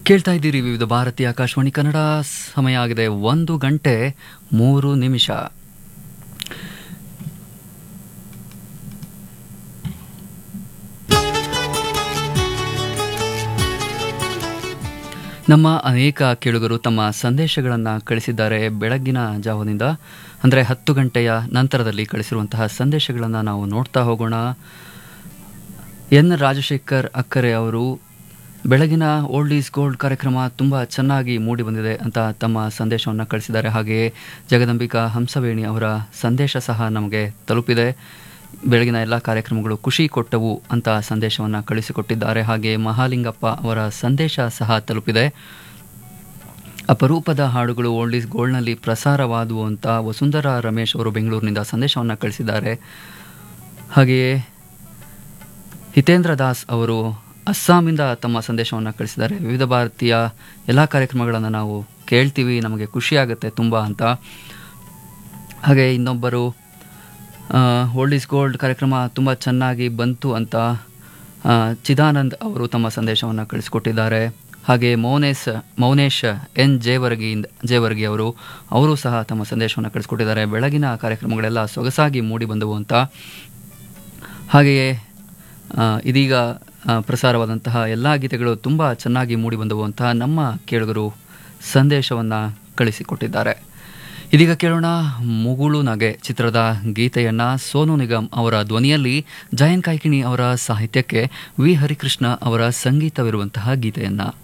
ಕೇಳ್ತಾ ಇದ್ದೀರಿ ವಿವಿಧ ಭಾರತೀಯ ಆಕಾಶವಾಣಿ ಕನ್ನಡ ಸಮಯ ಆಗಿದೆ ಒಂದು ಗಂಟೆ ಮೂರು ನಿಮಿಷ ನಮ್ಮ ಅನೇಕ ಕೇಳುಗರು ತಮ್ಮ ಸಂದೇಶಗಳನ್ನು ಕಳಿಸಿದ್ದಾರೆ ಬೆಳಗ್ಗಿನ ಜಾವದಿಂದ ಅಂದರೆ ಹತ್ತು ಗಂಟೆಯ ನಂತರದಲ್ಲಿ ಕಳಿಸಿರುವಂತಹ ಸಂದೇಶಗಳನ್ನು ನಾವು ನೋಡ್ತಾ ಹೋಗೋಣ ಎನ್ ರಾಜಶೇಖರ್ ಅಕ್ಕರೆ ಅವರು ಬೆಳಗಿನ ಓಲ್ಡ್ ಈಸ್ ಗೋಲ್ಡ್ ಕಾರ್ಯಕ್ರಮ ತುಂಬ ಚೆನ್ನಾಗಿ ಮೂಡಿ ಬಂದಿದೆ ಅಂತ ತಮ್ಮ ಸಂದೇಶವನ್ನು ಕಳಿಸಿದ್ದಾರೆ ಹಾಗೆಯೇ ಜಗದಂಬಿಕಾ ಹಂಸವೇಣಿ ಅವರ ಸಂದೇಶ ಸಹ ನಮಗೆ ತಲುಪಿದೆ ಬೆಳಗಿನ ಎಲ್ಲ ಕಾರ್ಯಕ್ರಮಗಳು ಖುಷಿ ಕೊಟ್ಟವು ಅಂತ ಸಂದೇಶವನ್ನು ಕಳಿಸಿಕೊಟ್ಟಿದ್ದಾರೆ ಹಾಗೆ ಮಹಾಲಿಂಗಪ್ಪ ಅವರ ಸಂದೇಶ ಸಹ ತಲುಪಿದೆ ಅಪರೂಪದ ಹಾಡುಗಳು ಓಲ್ಡ್ ಈಸ್ ಗೋಲ್ಡ್ನಲ್ಲಿ ಪ್ರಸಾರವಾದವು ಅಂತ ವಸುಂಧರಾ ರಮೇಶ್ ಅವರು ಬೆಂಗಳೂರಿನಿಂದ ಸಂದೇಶವನ್ನು ಕಳಿಸಿದ್ದಾರೆ ಹಾಗೆಯೇ ಹಿತೇಂದ್ರ ದಾಸ್ ಅವರು ಅಸ್ಸಾಮಿಂದ ತಮ್ಮ ಸಂದೇಶವನ್ನು ಕಳಿಸಿದ್ದಾರೆ ವಿವಿಧ ಭಾರತೀಯ ಎಲ್ಲ ಕಾರ್ಯಕ್ರಮಗಳನ್ನು ನಾವು ಕೇಳ್ತೀವಿ ನಮಗೆ ಖುಷಿಯಾಗುತ್ತೆ ತುಂಬ ಅಂತ ಹಾಗೆ ಇನ್ನೊಬ್ಬರು ಓಲ್ಡ್ ಈಸ್ ಗೋಲ್ಡ್ ಕಾರ್ಯಕ್ರಮ ತುಂಬ ಚೆನ್ನಾಗಿ ಬಂತು ಅಂತ ಆ, ಚಿದಾನಂದ್ ಅವರು ತಮ್ಮ ಸಂದೇಶವನ್ನು ಕಳಿಸಿಕೊಟ್ಟಿದ್ದಾರೆ ಹಾಗೆ ಮೌನೇಶ್ ಮೌನೇಶ್ ಎನ್ ಜೇವರ್ಗಿಯಿಂದ ಜೇವರ್ಗಿ ಅವರು ಅವರು ಸಹ ತಮ್ಮ ಸಂದೇಶವನ್ನು ಕಳಿಸ್ಕೊಟ್ಟಿದ್ದಾರೆ ಬೆಳಗಿನ ಕಾರ್ಯಕ್ರಮಗಳೆಲ್ಲ ಸೊಗಸಾಗಿ ಮೂಡಿ ಬಂದವು ಅಂತ ಹಾಗೆಯೇ ಆ, ಇದೀಗ ಆ, ಪ್ರಸಾರವಾದಂತಹ ಎಲ್ಲ ಗೀತೆಗಳು ತುಂಬ ಚೆನ್ನಾಗಿ ಮೂಡಿ ಬಂದವು ಅಂತ ನಮ್ಮ ಕೇಳುಗರು ಸಂದೇಶವನ್ನು ಕಳಿಸಿಕೊಟ್ಟಿದ್ದಾರೆ ಇದೀಗ ಕೇಳೋಣ ಮುಗುಳು ನಗೆ ಚಿತ್ರದ ಗೀತೆಯನ್ನ ಸೋನು ನಿಗಮ್ ಅವರ ಧ್ವನಿಯಲ್ಲಿ ಜಯನ್ ಕಾಯ್ಕಿಣಿ ಅವರ ಸಾಹಿತ್ಯಕ್ಕೆ ವಿ ಹರಿಕೃಷ್ಣ ಅವರ ಸಂಗೀತವಿರುವಂತಹ ಗೀತೆಯನ್ನ